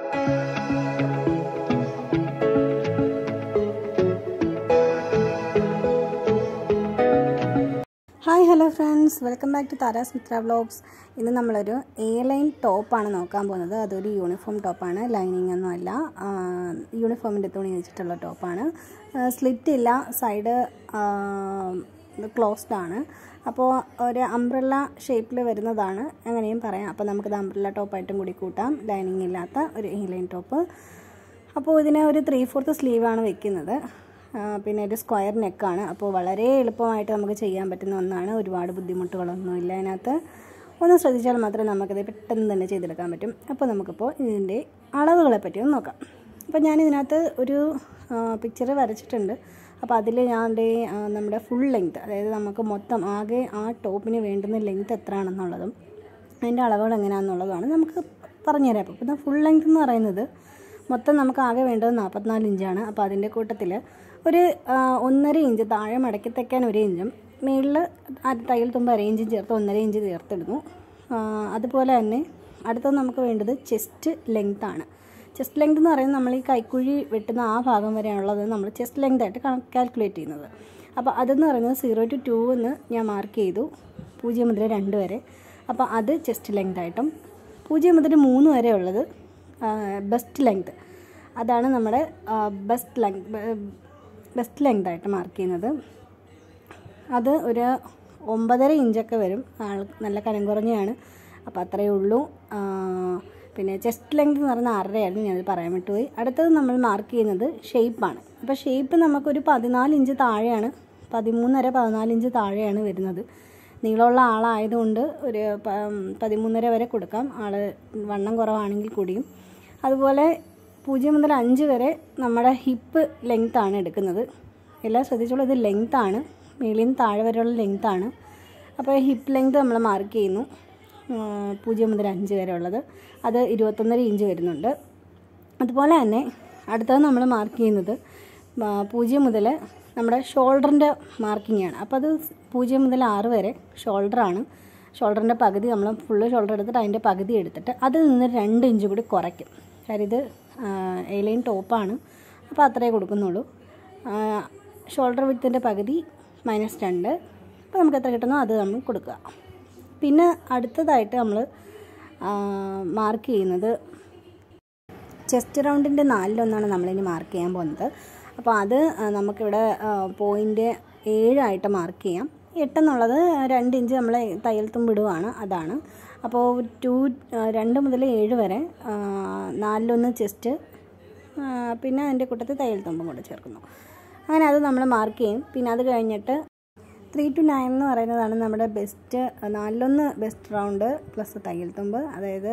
hi hello friends welcome back to Thara's Mitra vlogs ഇന്ന് നമ്മളൊരു A line ടോപ്പാണ് നോക്കാൻ പോകുന്നത് അതൊരു യൂണിഫോം ടോപ്പാണ് ലൈനിങ് ഒന്നും അല്ല യൂണിഫോമിൻ്റെ തുണി വെച്ചിട്ടുള്ള ടോപ്പാണ് സ്ലിറ്റ് ഇല്ല സൈഡ് ക്ലോസ്ഡ് ആണ് അപ്പോൾ ഒരു അംബ്രല്ല ഷേപ്പിൽ വരുന്നതാണ് അങ്ങനെയും പറയാം അപ്പോൾ നമുക്കിത് അംബ്രല്ല ടോപ്പായിട്ടും കൂടി കൂട്ടാം ലൈനിങ് ഇല്ലാത്ത ഒരു എ ലൈൻ ടോപ്പ് അപ്പോൾ ഇതിന് ഒരു ത്രീ ഫോർത്ത് സ്ലീവാണ് വെക്കുന്നത് പിന്നെ ഒരു സ്ക്വയർ നെക്കാണ് അപ്പോൾ വളരെ എളുപ്പമായിട്ട് നമുക്ക് ചെയ്യാൻ പറ്റുന്ന ഒന്നാണ് ഒരുപാട് ബുദ്ധിമുട്ടുകളൊന്നുമില്ല അതിനകത്ത് ഒന്ന് ശ്രദ്ധിച്ചാൽ മാത്രമേ നമുക്കത് പെട്ടെന്ന് തന്നെ ചെയ്തെടുക്കാൻ പറ്റും അപ്പോൾ നമുക്കിപ്പോൾ ഇതിൻ്റെ അളവുകളെ പറ്റി ഒന്ന് നോക്കാം അപ്പോൾ ഞാൻ ഇതിനകത്ത് ഒരു പിക്ചർ വരച്ചിട്ടുണ്ട് അപ്പോൾ അതിൽ ഞാൻ നമ്മുടെ ഫുൾ ലെങ്ത് അതായത് നമുക്ക് മൊത്തം ആകെ ആ ടോപ്പിന് വേണ്ടുന്ന ലെങ്ത് എത്രയാണെന്നുള്ളതും അതിൻ്റെ അളവുകൾ എങ്ങനെയാണെന്നുള്ളതാണ് നമുക്ക് പറഞ്ഞുതരാം അപ്പോൾ ഇപ്പം ഫുൾ ലെങ്ത് എന്ന് പറയുന്നത് മൊത്തം നമുക്ക് ആകെ വേണ്ടത് നാൽപ്പത്തിനാല് ഇഞ്ചാണ് അപ്പോൾ അതിൻ്റെ കൂട്ടത്തിൽ ഒരു ഒന്നര ഇഞ്ച് താഴെ മടക്കി തയ്ക്കാൻ ഒരു ഇഞ്ചും മുകളിൽ ആ തയ്യൽ തുമ്പ് അര ഇഞ്ചും ചേർത്ത് ഒന്നര ഇഞ്ച് ചേർത്തിടുന്നു അതുപോലെ തന്നെ അടുത്തത് നമുക്ക് വേണ്ടത് ചെസ്റ്റ് ലെങ്ത് ആണ് ചെസ്റ്റ് ലെങ്ത് എന്ന് പറയുന്നത് നമ്മൾ ഈ കൈക്കുഴി വെട്ടുന്ന ആ ഭാഗം വരെയാണുള്ളത് നമ്മൾ ചെസ്റ്റ് ലെങ്ത് ആയിട്ട് കാൽക്കുലേറ്റ് ചെയ്യുന്നത് അപ്പോൾ അതെന്ന് പറയുന്നത് സീറോ ടു ടു എന്ന് ഞാൻ മാർക്ക് ചെയ്തു പൂജ്യം മുതൽ രണ്ട് വരെ അപ്പോൾ അത് ചെസ്റ്റ് ലെങ്ത് ആയിട്ടും പൂജ്യം മുതൽ മൂന്ന് വരെ ഉള്ളത് ബെസ്റ്റ് ലെങ്ത് അതാണ് നമ്മുടെ ബെസ്റ്റ് ലെങ്ത് ബെസ്റ്റ് ലെങ്ത് ആയിട്ട് മാർക്ക് ചെയ്യുന്നത് അത് ഒരു ഒമ്പതര ഇഞ്ചൊക്കെ വരും ആൾ നല്ല കനം കുറഞ്ഞതാണ് അപ്പോൾ അത്രയേ ഉള്ളൂ പിന്നെ ചെസ്റ്റ് ലെങ്ത് എന്ന് പറയുന്ന ആറരയായിരുന്നു ഞാനത് പറയാൻ വിട്ടുപോയി അടുത്തത് നമ്മൾ മാർക്ക് ചെയ്യുന്നത് ഷേപ്പാണ് അപ്പോൾ ഷേപ്പ് നമുക്കൊരു പതിനാല് ഇഞ്ച് താഴെയാണ് പതിമൂന്നര പതിനാല് ഇഞ്ച് താഴെയാണ് വരുന്നത് നീളമുള്ള ആളായതുകൊണ്ട് ഒരു പതിമൂന്നര വരെ കൊടുക്കാം ആൾ വണ്ണം കുറവാണെങ്കിൽ കൂടിയും അതുപോലെ പൂജ്യം മുതൽ അഞ്ച് വരെ നമ്മുടെ ഹിപ്പ് ലെങ്ത്താണ് എടുക്കുന്നത് എല്ലാം ശ്രദ്ധിച്ചോളൂ ഇത് ലെങ്ത്താണ് മേളിൽ നിന്ന് താഴെ വരെയുള്ള ലെങ്ത്താണ് അപ്പോൾ ഹിപ്പ് ലെങ്ത് നമ്മൾ മാർക്ക് ചെയ്യുന്നു പൂജ്യം മുതൽ അഞ്ച് വരെ ഉള്ളത് അത് ഇരുപത്തൊന്നര ഇഞ്ച് വരുന്നുണ്ട് അതുപോലെ തന്നെ അടുത്തത് നമ്മൾ മാർക്ക് ചെയ്യുന്നത് പൂജ്യം മുതൽ നമ്മുടെ ഷോൾഡറിൻ്റെ മാർക്കിംഗ് ആണ് അപ്പോൾ അത് പൂജ്യം മുതൽ ആറ് വരെ ഷോൾഡറാണ് ഷോൾഡറിൻ്റെ പകുതി നമ്മൾ ഫുള്ള് ഷോൾഡർ എടുത്തിട്ട് അതിൻ്റെ പകുതി എടുത്തിട്ട് അതിൽ നിന്ന് രണ്ട് ഇഞ്ച് കൂടി കുറയ്ക്കും കാര്യം ഇത് എലൈൻ ടോപ്പാണ് അപ്പോൾ അത്രേ കൊടുക്കുന്നുള്ളൂ ഷോൾഡർ വിത്തിൻ്റെ പകുതി മൈനസ് രണ്ട് അപ്പോൾ നമുക്ക് എത്ര കിട്ടുന്നോ അത് നമ്മൾ കൊടുക്കുക പിന്നെ അടുത്തതായിട്ട് നമ്മൾ മാർക്ക് ചെയ്യുന്നത് ചെസ്റ്റ് റൗണ്ടിൻ്റെ നാലിലൊന്നാണ് നമ്മളിനി മാർക്ക് ചെയ്യാൻ പോകുന്നത് അപ്പോൾ അത് നമുക്കിവിടെ പോയിൻ്റ് ഏഴായിട്ട് മാർക്ക് ചെയ്യാം എട്ടെന്നുള്ളത് രണ്ട് ഇഞ്ച് നമ്മൾ തയ്യൽ തുമ്പിടുവാണ് അതാണ് അപ്പോൾ ടു രണ്ട് മുതൽ ഏഴ് വരെ നാലിലൊന്ന് ചെസ്റ്റ് പിന്നെ അതിൻ്റെ കൂട്ടത്തിൽ തയ്യൽ തുമ്പും കൂടെ ചേർക്കുന്നു അങ്ങനെ അത് നമ്മൾ മാർക്ക് ചെയ്യും പിന്നെ അത് കഴിഞ്ഞിട്ട് ത്രീ ടു നയൻ എന്ന് പറയുന്നതാണ് നമ്മുടെ ബെസ്റ്റ് നാലിലൊന്ന് ബെസ്റ്റ് റൗണ്ട് പ്ലസ് തയ്യൽ തുമ്പ് അതായത്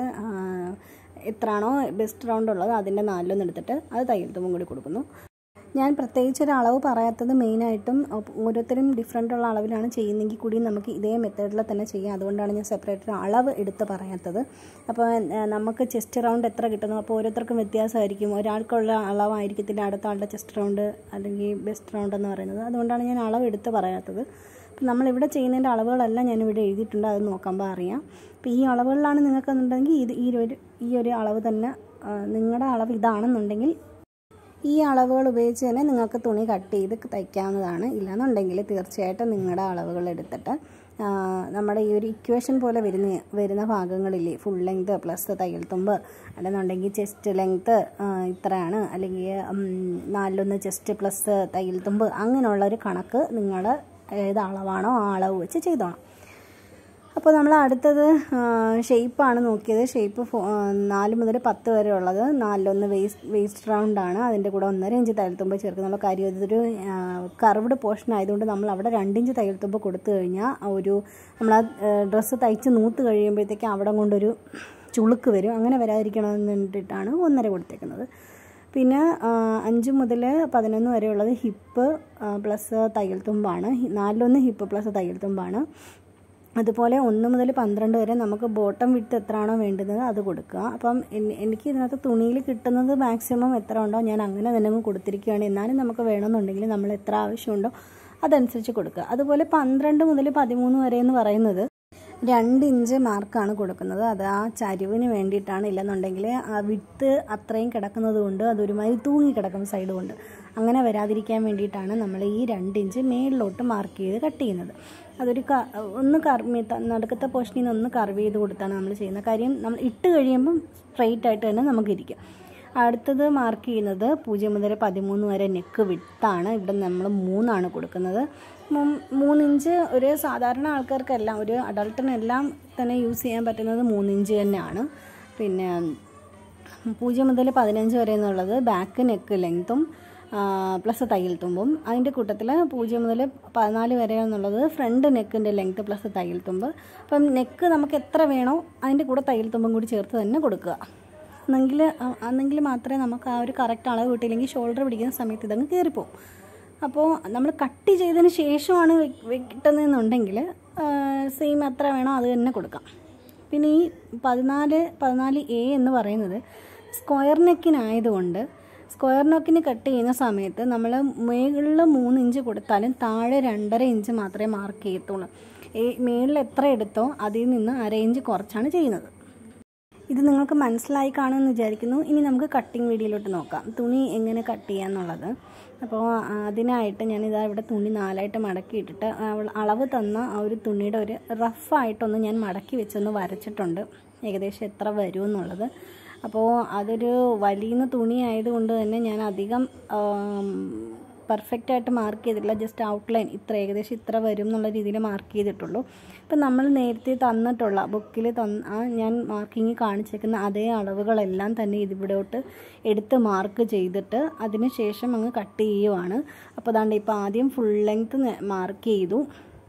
എത്രയാണോ ബെസ്റ്റ് റൗണ്ട് ഉള്ളത് അതിൻ്റെ നാലിലൊന്ന് എടുത്തിട്ട് അത് തയ്യൽ തുമ്പും കൂടി കൊടുക്കുന്നു ഞാൻ പ്രത്യേകിച്ച് ഒരു അളവ് പറയാത്തത് മെയിനായിട്ടും ഓരോരുത്തരും ഡിഫറെൻ്റ് ഉള്ള അളവിലാണ് ചെയ്യുന്നതെങ്കിൽ കൂടി നമുക്ക് ഇതേ മെത്തേഡിൽ തന്നെ ചെയ്യാം അതുകൊണ്ടാണ് ഞാൻ സെപ്പറേറ്റ് അളവ് എടുത്ത് പറയാത്തത് അപ്പോൾ നമുക്ക് ചെസ്റ്റ് റൗണ്ട് എത്ര കിട്ടുന്നു അപ്പോൾ ഓരോരുത്തർക്കും വ്യത്യാസമായിരിക്കും ഒരാൾക്കുള്ള അളവായിരിക്കത്തില്ല അടുത്ത ആളുടെ ചെസ്റ്റ് റൗണ്ട് അല്ലെങ്കിൽ ബെസ്റ്റ് റൗണ്ട് എന്ന് പറയുന്നത് അതുകൊണ്ടാണ് ഞാൻ അളവ് എടുത്ത് പറയാത്തത് അപ്പം നമ്മളിവിടെ ചെയ്യുന്നതിൻ്റെ അളവുകളെല്ലാം ഞാനിവിടെ എഴുതിയിട്ടുണ്ട് അത് നോക്കുമ്പോൾ അറിയാം അപ്പോൾ ഈ അളവുകളിലാണ് നിങ്ങൾക്കെന്നുണ്ടെങ്കിൽ ഇത് ഈ ഒരു ഈ ഒരു അളവ് തന്നെ നിങ്ങളുടെ അളവ് ഇതാണെന്നുണ്ടെങ്കിൽ ഈ അളവുകൾ ഉപയോഗിച്ച് തന്നെ നിങ്ങൾക്ക് തുണി കട്ട് ചെയ്ത് തയ്ക്കാവുന്നതാണ് ഇല്ലാന്നുണ്ടെങ്കിൽ തീർച്ചയായിട്ടും നിങ്ങളുടെ അളവുകൾ എടുത്തിട്ട് നമ്മുടെ ഈ ഒരു ഇക്വേഷൻ പോലെ വരുന്ന വരുന്ന ഭാഗങ്ങളില്ലേ ഫുൾ ലെങ്ത് പ്ലസ് തയ്യൽ തുമ്പ് അല്ലെന്നുണ്ടെങ്കിൽ ചെസ്റ്റ് ലെങ്ത്ത് ഇത്രയാണ് അല്ലെങ്കിൽ നാലിലൊന്ന് ചെസ്റ്റ് പ്ലസ് തയ്യൽ തുമ്പ് അങ്ങനെയുള്ള ഒരു കണക്ക് നിങ്ങൾ ഏത് അളവാണോ ആ അളവ് വെച്ച് ചെയ്തോണം അപ്പോൾ നമ്മൾ അടുത്തത് ഷേപ്പാണ് നോക്കിയത് ഷേപ്പ് നാല് മുതൽ പത്ത് വരെ ഉള്ളത് നാലിലൊന്ന് വേസ്റ്റ് വേസ്റ്റ് റൗണ്ടാണ് അതിൻ്റെ കൂടെ ഒന്നര ഇഞ്ച് തയ്യൽത്തുമ്പ് ചേർക്കുന്നുള്ള കാര്യം ഇതൊരു കർവ്ഡ് പോർഷൻ ആയതുകൊണ്ട് നമ്മൾ അവിടെ രണ്ടിഞ്ച് തയ്യൽത്തുമ്പ് കൊടുത്തു കഴിഞ്ഞാൽ ഒരു നമ്മൾ ആ ഡ്രസ്സ് തയ്ച്ച് നൂത്ത് കഴിയുമ്പോഴത്തേക്ക് അവിടെ കൊണ്ടൊരു ചുളുക്ക് വരും അങ്ങനെ വരാതിരിക്കണമെന്ന് വേണ്ടിയിട്ടാണ് ഒന്നര കൊടുത്തേക്കുന്നത് പിന്നെ അഞ്ച് മുതൽ പതിനൊന്ന് വരെയുള്ളത് ഹിപ്പ് പ്ലസ് തയ്യൽ തുമ്പാണ് നാലിലൊന്ന് ഹിപ്പ് പ്ലസ് തയ്യൽ തുമ്പാണ് അതുപോലെ ഒന്ന് മുതൽ പന്ത്രണ്ട് വരെ നമുക്ക് ബോട്ടം വിട്ട് എത്രയാണോ വേണ്ടുന്നത് അത് കൊടുക്കുക അപ്പം എനിക്ക് ഇതിനകത്ത് തുണിയിൽ കിട്ടുന്നത് മാക്സിമം എത്ര ഉണ്ടോ ഞാൻ അങ്ങനെ തന്നെ അങ്ങ് കൊടുത്തിരിക്കുകയാണ് എന്നാലും നമുക്ക് വേണമെന്നുണ്ടെങ്കിൽ നമ്മൾ എത്ര ആവശ്യമുണ്ടോ അതനുസരിച്ച് കൊടുക്കുക അതുപോലെ പന്ത്രണ്ട് മുതൽ പതിമൂന്ന് വരെ എന്ന് പറയുന്നത് രണ്ട് ഇഞ്ച് മാർക്കാണ് കൊടുക്കുന്നത് അത് ആ ചരിവിന് വേണ്ടിയിട്ടാണ് ഇല്ലെന്നുണ്ടെങ്കിൽ ആ വിട്ട് അത്രയും കിടക്കുന്നത് കൊണ്ട് അതൊരുമാതിരി തൂങ്ങി കിടക്കും സൈഡ് കൊണ്ട് അങ്ങനെ വരാതിരിക്കാൻ വേണ്ടിയിട്ടാണ് നമ്മൾ ഈ രണ്ട് ഇഞ്ച് മേളിലോട്ട് മാർക്ക് ചെയ്ത് കട്ട് ചെയ്യുന്നത് അതൊരു ക ഒന്ന് കർമ്മി നടുക്കത്തെ പോർഷനിൽ നിന്ന് ഒന്ന് കർവ് ചെയ്ത് കൊടുത്താണ് നമ്മൾ ചെയ്യുന്നത് കാര്യം നമ്മൾ ഇട്ട് കഴിയുമ്പം സ്ട്രെയിറ്റ് ആയിട്ട് തന്നെ നമുക്കിരിക്കും അടുത്തത് മാർക്ക് ചെയ്യുന്നത് പൂജ്യം മുതൽ പതിമൂന്ന് വരെ നെക്ക് വിട്ടാണ് ഇവിടെ നമ്മൾ മൂന്നാണ് കൊടുക്കുന്നത് മൂന്നിഞ്ച് ഒരു സാധാരണ ആൾക്കാർക്കെല്ലാം ഒരു അഡൾട്ടിനെല്ലാം തന്നെ യൂസ് ചെയ്യാൻ പറ്റുന്നത് മൂന്നിഞ്ച് തന്നെയാണ് പിന്നെ പൂജ്യം മുതൽ പതിനഞ്ച് വരെ എന്നുള്ളത് ബാക്ക് നെക്ക് ലെങ്ത്തും പ്ലസ് തയ്യൽ തുമ്പും അതിൻ്റെ കൂട്ടത്തിൽ പൂജ്യം മുതൽ പതിനാല് വരെ എന്നുള്ളത് ഫ്രണ്ട് നെക്കിൻ്റെ ലെങ്ത്ത് പ്ലസ് തയ്യൽ തുമ്പ് അപ്പം നെക്ക് നമുക്ക് എത്ര വേണോ അതിൻ്റെ കൂടെ തയ്യൽ തുമ്പും കൂടി ചേർത്ത് തന്നെ കൊടുക്കുക എന്നെങ്കിൽ അന്നെങ്കിൽ മാത്രമേ നമുക്ക് ആ ഒരു കറക്റ്റ് അളവ് കിട്ടിയില്ലെങ്കിൽ ഷോൾഡർ പിടിക്കുന്ന സമയത്ത് ഇതങ്ങ് കയറിപ്പോവും അപ്പോൾ നമ്മൾ കട്ട് ചെയ്തതിന് ശേഷമാണ് കിട്ടുന്നതെന്നുണ്ടെങ്കിൽ സെയിം എത്ര വേണോ അത് തന്നെ കൊടുക്കാം പിന്നെ ഈ പതിനാല് പതിനാല് എ എന്ന് പറയുന്നത് സ്ക്വയർ നെക്കിനായതുകൊണ്ട് സ്ക്വയർ നെക്കിന് കട്ട് ചെയ്യുന്ന സമയത്ത് നമ്മൾ മുകളിൽ മൂന്ന് ഇഞ്ച് കൊടുത്താലും താഴെ രണ്ടര ഇഞ്ച് മാത്രമേ മാർക്ക് ചെയ്യത്തുള്ളൂ ഈ മേളിൽ എത്ര എടുത്തോ അതിൽ നിന്ന് അര ഇഞ്ച് കുറച്ചാണ് ചെയ്യുന്നത് ഇത് നിങ്ങൾക്ക് മനസ്സിലായി കാണുമെന്ന് വിചാരിക്കുന്നു ഇനി നമുക്ക് കട്ടിങ് വീഡിയോയിലോട്ട് നോക്കാം തുണി എങ്ങനെ കട്ട് ചെയ്യാന്നുള്ളത് അപ്പോൾ അതിനായിട്ട് ഞാനിതാ ഇവിടെ തുണി നാലായിട്ട് മടക്കിയിട്ടിട്ട് അളവ് തന്ന ആ ഒരു തുണിയുടെ ഒരു റഫായിട്ടൊന്ന് ഞാൻ മടക്കി വെച്ചൊന്ന് വരച്ചിട്ടുണ്ട് ഏകദേശം എത്ര വരുമെന്നുള്ളത് അപ്പോൾ അതൊരു വലിയ തുണി ആയതുകൊണ്ട് തന്നെ ഞാൻ അധികം പെർഫെക്റ്റ് ആയിട്ട് മാർക്ക് ചെയ്തിട്ടില്ല ജസ്റ്റ് ഔട്ട്ലൈൻ ഇത്ര ഏകദേശം ഇത്ര വരും എന്നുള്ള രീതിയിൽ മാർക്ക് ചെയ്തിട്ടുള്ളൂ ഇപ്പം നമ്മൾ നേരത്തെ തന്നിട്ടുള്ള ബുക്കിൽ തന്ന ഞാൻ മാർക്കിങ് കാണിച്ചേക്കുന്ന അതേ അളവുകളെല്ലാം തന്നെ ഇതിവിടോട്ട് എടുത്ത് മാർക്ക് ചെയ്തിട്ട് അതിന് ശേഷം അങ്ങ് കട്ട് ചെയ്യുവാണ് അപ്പോൾ അതാണ്ട് ഇപ്പോൾ ആദ്യം ഫുൾ ലെങ്ത്ത് മാർക്ക് ചെയ്തു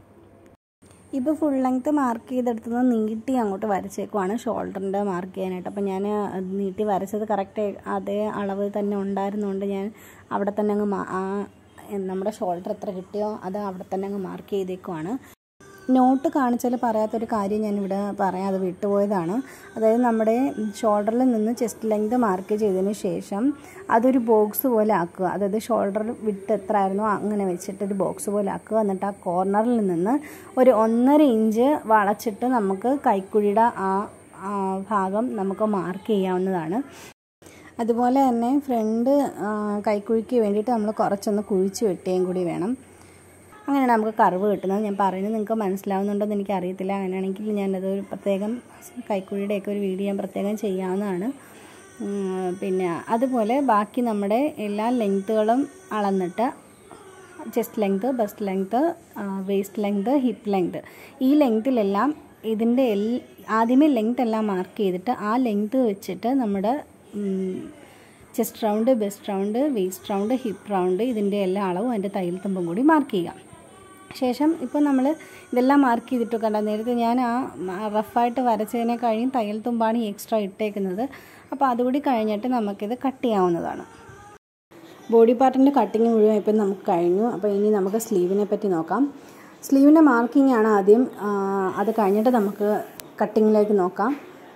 ഇപ്പോൾ ഫുൾ ലെങ്ത്ത് മാർക്ക് ചെയ്തെടുത്തത് നീട്ടി അങ്ങോട്ട് വരച്ചേക്കുവാണ് ഷോൾഡറിൻ്റെ മാർക്ക് ചെയ്യാനായിട്ട് അപ്പോൾ ഞാൻ നീട്ടി വരച്ചത് കറക്റ്റ് അതേ അളവ് തന്നെ ഉണ്ടായിരുന്നുകൊണ്ട് ഞാൻ അവിടെ തന്നെ അങ്ങ് ആ നമ്മുടെ ഷോൾഡർ എത്ര കിട്ടിയോ അത് അവിടെ തന്നെ അങ്ങ് മാർക്ക് ചെയ്തേക്കുവാണ് നോട്ട് കാണിച്ചാൽ പറയാത്തൊരു കാര്യം ഞാനിവിടെ പറയാം അത് വിട്ടുപോയതാണ് അതായത് നമ്മുടെ ഷോൾഡറിൽ നിന്ന് ചെസ്റ്റ് ലെങ്ത് മാർക്ക് ചെയ്തതിന് ശേഷം അതൊരു ബോക്സ് പോലെ ആക്കുക അതായത് ഷോൾഡർ വിട്ട് എത്ര ആയിരുന്നോ അങ്ങനെ വെച്ചിട്ട് ഒരു ബോക്സ് പോലെ ആക്കുക എന്നിട്ട് ആ കോർണറിൽ നിന്ന് ഒരു ഒന്നര ഇഞ്ച് വളച്ചിട്ട് നമുക്ക് കൈക്കുഴിയുടെ ആ ഭാഗം നമുക്ക് മാർക്ക് ചെയ്യാവുന്നതാണ് അതുപോലെ തന്നെ ഫ്രണ്ട് കൈക്കുഴിക്ക് വേണ്ടിയിട്ട് നമ്മൾ കുറച്ചൊന്ന് കുഴിച്ച് വെട്ടുകയും കൂടി വേണം അങ്ങനെയാണ് നമുക്ക് കർവ് കിട്ടുന്നത് ഞാൻ പറയുന്നത് നിങ്ങൾക്ക് മനസ്സിലാവുന്നുണ്ടോ എന്ന് എനിക്കറിയത്തില്ല അങ്ങനെയാണെങ്കിൽ ഞാനത് ഒരു പ്രത്യേകം കൈക്കുഴിയുടെയൊക്കെ ഒരു വീഡിയോ ഞാൻ പ്രത്യേകം ചെയ്യാവുന്നതാണ് പിന്നെ അതുപോലെ ബാക്കി നമ്മുടെ എല്ലാ ലെങ്ത്തുകളും അളന്നിട്ട് chest length bust length waist length hip length ഈ ലെങ്ത്തിലെല്ലാം ഇതിൻ്റെ എൽ ആദ്യമേ ലെങ്ത് എല്ലാം മാർക്ക് ചെയ്തിട്ട് ആ ലെങ്ത്ത് വെച്ചിട്ട് നമ്മുടെ chest round best round waist round hip round ഇതിൻ്റെ എല്ലാ അളവും അതിൻ്റെ തയ്യൽ തുമ്പും കൂടി മാർക്ക് ചെയ്യാം ശേഷം ഇപ്പോൾ നമ്മൾ ഇതെല്ലാം മാർക്ക് ചെയ്തിട്ട് കണ്ട നേരത്തെ ഞാൻ ആ റഫായിട്ട് വരച്ചതിനെ കഴിഞ്ഞ് തയ്യൽ തുമ്പാണ് ഈ എക്സ്ട്രാ ഇട്ടേക്കുന്നത് അപ്പോൾ അതുകൂടി കഴിഞ്ഞിട്ട് നമുക്കിത് കട്ട് ചെയ്യാവുന്നതാണ് ബോഡി പാർട്ടിൻ്റെ കട്ടിങ് മുഴുവൻ ഇപ്പം നമുക്ക് കഴിഞ്ഞു അപ്പോൾ ഇനി നമുക്ക് സ്ലീവിനെ പറ്റി നോക്കാം സ്ലീവിൻ്റെ മാർക്കിംഗ് ആണ് ആദ്യം അത് കഴിഞ്ഞിട്ട് നമുക്ക് കട്ടിങ്ങിലേക്ക് നോക്കാം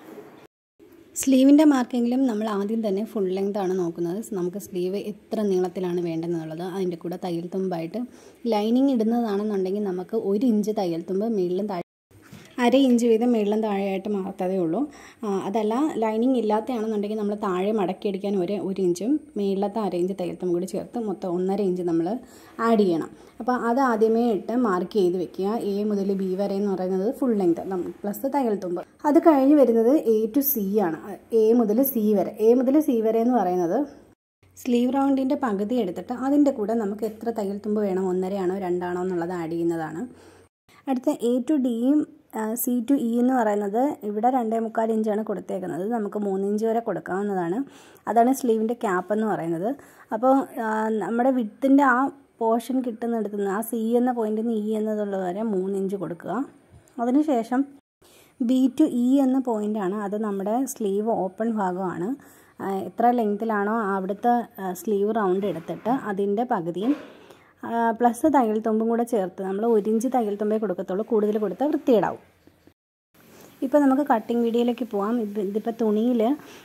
സ്ലീവിൻ്റെ മാർക്കിങ്ങിലും നമ്മൾ ആദ്യം തന്നെ ഫുൾ ലെങ്ത് ആണ് നോക്കുന്നത് നമുക്ക് സ്ലീവ് എത്ര നീളത്തിലാണ് വേണ്ടതെന്നുള്ളത് അതിൻ്റെ കൂടെ തയ്യൽ തുമ്പായിട്ട് ലൈനിങ് ഇടുന്നതാണെന്നുണ്ടെങ്കിൽ നമുക്ക് ഒരു ഇഞ്ച് തയ്യൽ തുമ്പ് മുകളിലും താഴെ അര ഇഞ്ച് വീതം മുകളിലും താഴെയായിട്ട് മാറത്തതേ ഉള്ളൂ അതല്ല ലൈനിങ് ഇല്ലാത്തതാണെന്നുണ്ടെങ്കിൽ നമ്മൾ താഴെ മടക്കിയടിക്കാൻ ഒരു ഒരു ഇഞ്ചും മുകളിലത്തെ അര ഇഞ്ച് തയ്യൽത്തും കൂടി ചേർത്ത് മൊത്തം ഒന്നര ഇഞ്ച് നമ്മൾ ആഡ് ചെയ്യണം അപ്പോൾ അത് ആദ്യമേ ഇട്ട് മാർക്ക് ചെയ്ത് വെക്കുക എ മുതൽ ബി വരെ എന്ന് പറയുന്നത് ഫുൾ ലെങ്ത് പ്ലസ് തയ്യൽ തുമ്പ് അത് കഴിഞ്ഞ് വരുന്നത് എ ടു സി ആണ് എ മുതൽ സി വരെ എ മുതൽ സി വരെ എന്ന് പറയുന്നത് സ്ലീവ് റൗണ്ടിൻ്റെ പകുതി എടുത്തിട്ട് അതിൻ്റെ കൂടെ നമുക്ക് എത്ര തയ്യൽ തുമ്പ് വേണം ഒന്നരയാണോ രണ്ടാണോ എന്നുള്ളത് ആഡ് ചെയ്യുന്നതാണ് അടുത്ത എ ടു ഡിയും സി ടു ഇ എന്ന് പറയുന്നത് ഇവിടെ രണ്ടേ മുക്കാൽ ഇഞ്ചാണ് കൊടുത്തേക്കുന്നത് നമുക്ക് മൂന്ന് ഇഞ്ച് വരെ കൊടുക്കാവുന്നതാണ് അതാണ് സ്ലീവിൻ്റെ ക്യാപ്പ് എന്ന് പറയുന്നത് അപ്പോൾ നമ്മുടെ വിത്തിൻ്റെ ആ പോർഷൻ കിട്ടുന്നിടത്ത് നിന്ന് ആ സി എന്ന പോയിന്റിൽ നിന്ന് ഇ എന്നതുള്ളത് വരെ മൂന്ന് ഇഞ്ച് കൊടുക്കുക അതിനുശേഷം ബി ടു ഇ എന്ന പോയിൻ്റാണ് അത് നമ്മുടെ സ്ലീവ് ഓപ്പൺ ഭാഗമാണ് എത്ര ലെങ്തിലാണോ അവിടുത്തെ സ്ലീവ് റൗണ്ട് എടുത്തിട്ട് അതിൻ്റെ പകുതിയും പ്ലസ് തയ്യൽ തുമ്പും കൂടെ ചേർത്ത് നമ്മൾ ഒരു ഇഞ്ച് തയ്യൽ തുമ്പേ കൊടുക്കത്തുള്ളൂ കൂടുതൽ കൊടുത്താൽ വൃത്തിയിടാവും ഇപ്പോൾ നമുക്ക് കട്ടിങ് വീഡിയോയിലേക്ക് പോവാം ഇത് ഇതിപ്പോൾ തുണിയിൽ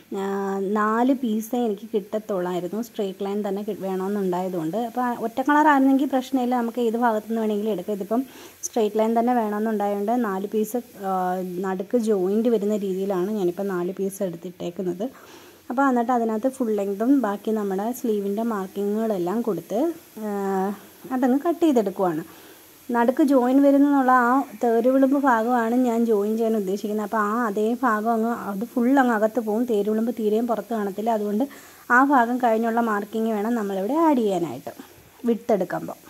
നാല് പീസേ എനിക്ക് കിട്ടത്തുള്ളായിരുന്നു സ്ട്രേറ്റ് ലൈൻ തന്നെ കി- വേണമെന്നുണ്ടായതുകൊണ്ട് അപ്പോൾ ആ ഒറ്റ കളർ ആയിരുന്നെങ്കിൽ പ്രശ്നമില്ല നമുക്ക് ഏത് ഭാഗത്തു നിന്ന് വേണമെങ്കിലും എടുക്കാം ഇതിപ്പം സ്ട്രേറ്റ് ലൈൻ തന്നെ വേണമെന്നുണ്ടായതുകൊണ്ട് നാല് പീസ് നടുക്ക് ജോയിൻറ്റ് വരുന്ന രീതിയിലാണ് ഞാനിപ്പോൾ നാല് പീസ് എടുത്തിട്ടേക്കുന്നത് അപ്പോൾ എന്നിട്ട് അതിനകത്ത് ഫുൾ ലെങ്തും ബാക്കി നമ്മുടെ സ്ലീവിൻ്റെ മാർക്കിങ്ങുകളെല്ലാം കൊടുത്ത് ആ, അതങ്ങ് കട്ട് ചെയ്തെടുക്കുവാണ് നടുക്ക് ജോയിൻ വരുന്നുള്ള ആ തേരുവിളുമ്പ് ഭാഗമാണ് ഞാൻ ജോയിൻ ചെയ്യാൻ ഉദ്ദേശിക്കുന്നത് അപ്പോൾ ആ അതേ ഭാഗം അങ്ങ് അത് ഫുൾ അങ്ങ് അകത്ത് പോകും തേരുവിളുമ്പ് തീരെയും പുറത്ത് കാണത്തില്ല അതുകൊണ്ട് ആ ഭാഗം കഴിഞ്ഞുള്ള മാർക്കിങ് വേണം നമ്മളിവിടെ ആഡ് ചെയ്യാനായിട്ട് വിട്ടെടുക്കുമ്പോൾ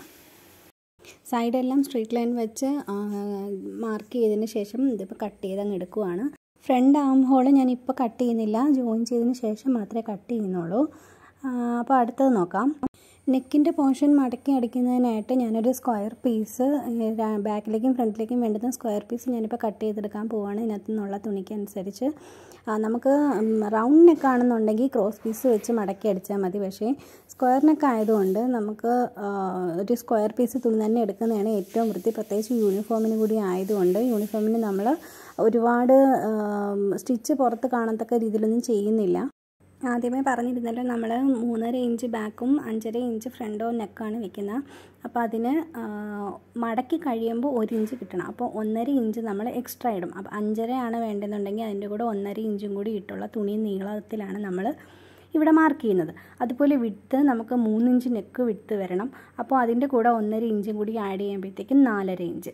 സൈഡെല്ലാം സ്ട്രീറ്റ് ലൈൻ വെച്ച് മാർക്ക് ചെയ്തതിന് ശേഷം ഇതിപ്പോൾ കട്ട് ചെയ്ത് അങ്ങ് എടുക്കുവാണ് ഫ്രണ്ട് ആം ഹോള് ഞാൻ ഇപ്പോൾ കട്ട് ചെയ്യുന്നില്ല ജോയിൻ ചെയ്തതിന് ശേഷം മാത്രമേ കട്ട് ചെയ്യുന്നുള്ളൂ അപ്പോൾ അടുത്തത് നോക്കാം നെക്കിൻ്റെ പോർഷൻ മടക്കി അടിക്കുന്നതിനായിട്ട് ഞാനൊരു സ്ക്വയർ പീസ് ബാക്കിലേക്കും ഫ്രണ്ടിലേക്കും വേണ്ടുന്ന സ്ക്വയർ പീസ് ഞാനിപ്പോൾ കട്ട് ചെയ്തെടുക്കാൻ പോവുകയാണ് ഇതിനകത്ത് നിന്നുള്ള തുണിക്ക് അനുസരിച്ച് ആ, നമുക്ക് റൗണ്ട് നെക്ക് ആണെന്നുണ്ടെങ്കിൽ ക്രോസ് പീസ് വെച്ച് മടക്കി അടിച്ചാൽ മതി പക്ഷേ സ്ക്വയർ നെക്ക് ആയതുകൊണ്ട് നമുക്ക് ആ, ഒരു സ്ക്വയർ പീസ് തുണി തന്നെ എടുക്കുന്നതാണ് ഏറ്റവും വൃത്തി പ്രത്യേകിച്ച് യൂണിഫോമിന് കൂടി ആയതുകൊണ്ട് യൂണിഫോമിന് നമ്മൾ ഒരുപാട് സ്റ്റിച്ച് പുറത്ത് കാണത്തക്ക രീതിയിലൊന്നും ചെയ്യുന്നില്ല ആദ്യമേ പറഞ്ഞിരുന്നല്ലോ നമ്മൾ മൂന്നര ഇഞ്ച് ബാക്കും അഞ്ചര ഇഞ്ച് ഫ്രണ്ടോ നെക്കാണ് വെക്കുന്നത് അപ്പോൾ അതിന് ആ, മടക്കി കഴിയുമ്പോൾ ഒരു ഇഞ്ച് കിട്ടണം അപ്പോൾ ഒന്നര ഇഞ്ച് നമ്മൾ എക്സ്ട്രാ ഇടും അപ്പോൾ അഞ്ചരയാണ് വേണ്ടതെന്നുണ്ടെങ്കിൽ അതിൻ്റെ കൂടെ ഒന്നര ഇഞ്ചും കൂടി ഇട്ടുള്ള തുണി നീളത്തിലാണ് നമ്മൾ ഇവിടെ മാർക്ക് ചെയ്യുന്നത് അതുപോലെ വിട്ട് നമുക്ക് മൂന്നിഞ്ച് നെക്ക് വിട്ട് വരണം അപ്പോൾ അതിൻ്റെ കൂടെ ഒന്നര ഇഞ്ചും കൂടി ആഡ് ചെയ്യുമ്പോഴത്തേക്കും നാലര ഇഞ്ച്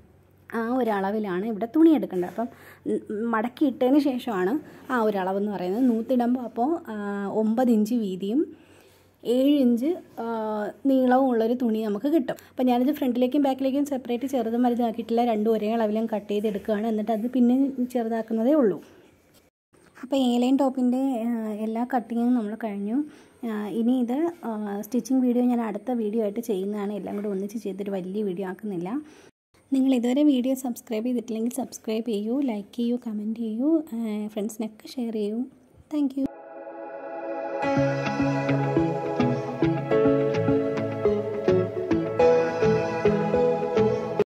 ആ ഒരളവിലാണ് ഇവിടെ തുണി എടുക്കേണ്ടത് അപ്പം ഉം, മടക്കി ഇട്ടതിന് ശേഷമാണ് ആ ഒരളവെന്ന് പറയുന്നത് നൂത്തിടുമ്പോൾ അപ്പോൾ ആ, ഒമ്പത് ഇഞ്ച് വീതിയും ഏഴ് ഇഞ്ച് ആ, നീളവും ഉള്ളൊരു തുണി നമുക്ക് കിട്ടും അപ്പോൾ ഞാനിത് ഫ്രണ്ടിലേക്കും ബാക്കിലേക്കും സെപ്പറേറ്റ് ചെറുതും വലുതാക്കിയിട്ടില്ല രണ്ടും ഒരേ അളവിലും കട്ട് ചെയ്തെടുക്കുകയാണ് എന്നിട്ട് അത് പിന്നെ ചെറുതാക്കുന്നതേ ഉള്ളൂ അപ്പോൾ എ ലൈൻ ടോപ്പിൻ്റെ എല്ലാ കട്ടിങ്ങും നമ്മൾ കഴിഞ്ഞു ആ, ഇനി ഇത് സ്റ്റിച്ചിങ് വീഡിയോ ഞാൻ അടുത്ത വീഡിയോ ആയിട്ട് ചെയ്യുന്നതാണ് എല്ലാം കൂടി ഒന്നിച്ച് ചെയ്തൊരു വലിയ വീഡിയോ ആക്കുന്നില്ല നിങ്ങൾ ഇതുവരെ വീഡിയോ സബ്സ്ക്രൈബ് ചെയ്തിട്ടില്ലെങ്കിൽ സബ്സ്ക്രൈബ് ചെയ്യൂ ലൈക്ക് ചെയ്യൂ കമൻറ്റ് ചെയ്യൂ ഫ്രണ്ട്സിനൊക്കെ ഷെയർ ചെയ്യൂ താങ്ക്